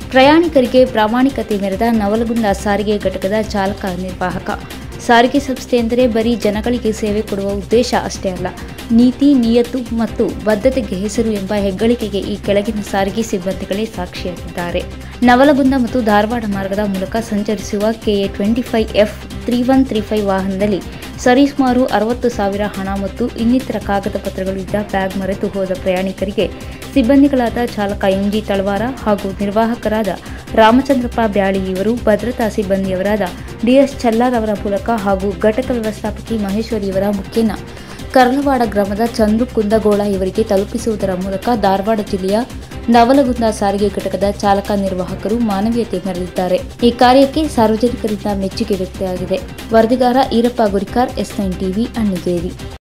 ಪ್ರಯಾಣಿಕರಿಗೆ ಪ್ರಾಮಾಣಿಕತೆ ಮೆರೆದ ನವಲಗುಂದ ಸಾರಿಗೆ ಘಟಕದ ಚಾಲಕ ನಿರ್ವಾಹಕ ಸಾರಿಗೆ ಸಂಸ್ಥೆ ಎಂದರೆ ಬರೀ ಜನಗಳಿಗೆ ಸೇವೆ ಕೊಡುವ ಉದ್ದೇಶ ಅಷ್ಟೇ ಅಲ್ಲ ನೀತಿ ನಿಯತ್ತು ಮತ್ತು ಬದ್ಧತೆಗೆ ಹೆಸರು ಎಂಬ ಹೆಗ್ಗಳಿಕೆಗೆ ಈ ಕೆಳಗಿನ ಸಾರಿಗೆ ಸಿಬ್ಬಂದಿಗಳೇ ಸಾಕ್ಷಿಯಾಗಿದ್ದಾರೆ ನವಲಗುಂದ ಮತ್ತು ಧಾರವಾಡ ಮಾರ್ಗದ ಮೂಲಕ ಸಂಚರಿಸುವ KA twenty five F three one three five ವಾಹನದಲ್ಲಿ ಸರಿಸುಮಾರು ಅರವತ್ತು ಸಾವಿರ ಹಣ ಮತ್ತು ಇನ್ನಿತರ ಕಾಗದ ಪತ್ರಗಳು ಇದ್ದ ಬ್ಯಾಗ್ ಮರೆತು ಹೋದ ಪ್ರಯಾಣಿಕರಿಗೆ ಸಿಬ್ಬಂದಿಗಳಾದ ಚಾಲಕ ಎಂಜಿ ತಳವಾರ ಹಾಗೂ ನಿರ್ವಾಹಕರಾದ ರಾಮಚಂದ್ರಪ್ಪ ಬ್ಯಾಳಿ ಇವರು ಭದ್ರತಾ ಸಿಬ್ಬಂದಿಯವರಾದ ಡಿಎಸ್ ಚಲ್ಲಾರವರ ಮೂಲಕ ಹಾಗೂ ಘಟಕ ವ್ಯವಸ್ಥಾಪಕಿ ಮಹೇಶ್ವರಿಯವರ ಮುಖೇನ ಕರ್ಲವಾಡ ಗ್ರಾಮದ ಚಂದ್ರು ಕುಂದಗೋಳ ಇವರಿಗೆ ತಲುಪಿಸುವುದರ ಮೂಲಕ ಧಾರವಾಡ ಜಿಲ್ಲೆಯ ನವಲಗುಂದ ಸಾರಿಗೆ ಘಟಕದ ಚಾಲಕ ನಿರ್ವಾಹಕರು ಮಾನವೀಯತೆ ಮೆರೆದಿದ್ದಾರೆ ಈ ಕಾರ್ಯಕ್ಕೆ ಸಾರ್ವಜನಿಕರಿಂದ ಮೆಚ್ಚುಗೆ ವ್ಯಕ್ತವಾಗಿದೆ ವರದಿಗಾರ Eerappa Gurikar S nine TV Annigeri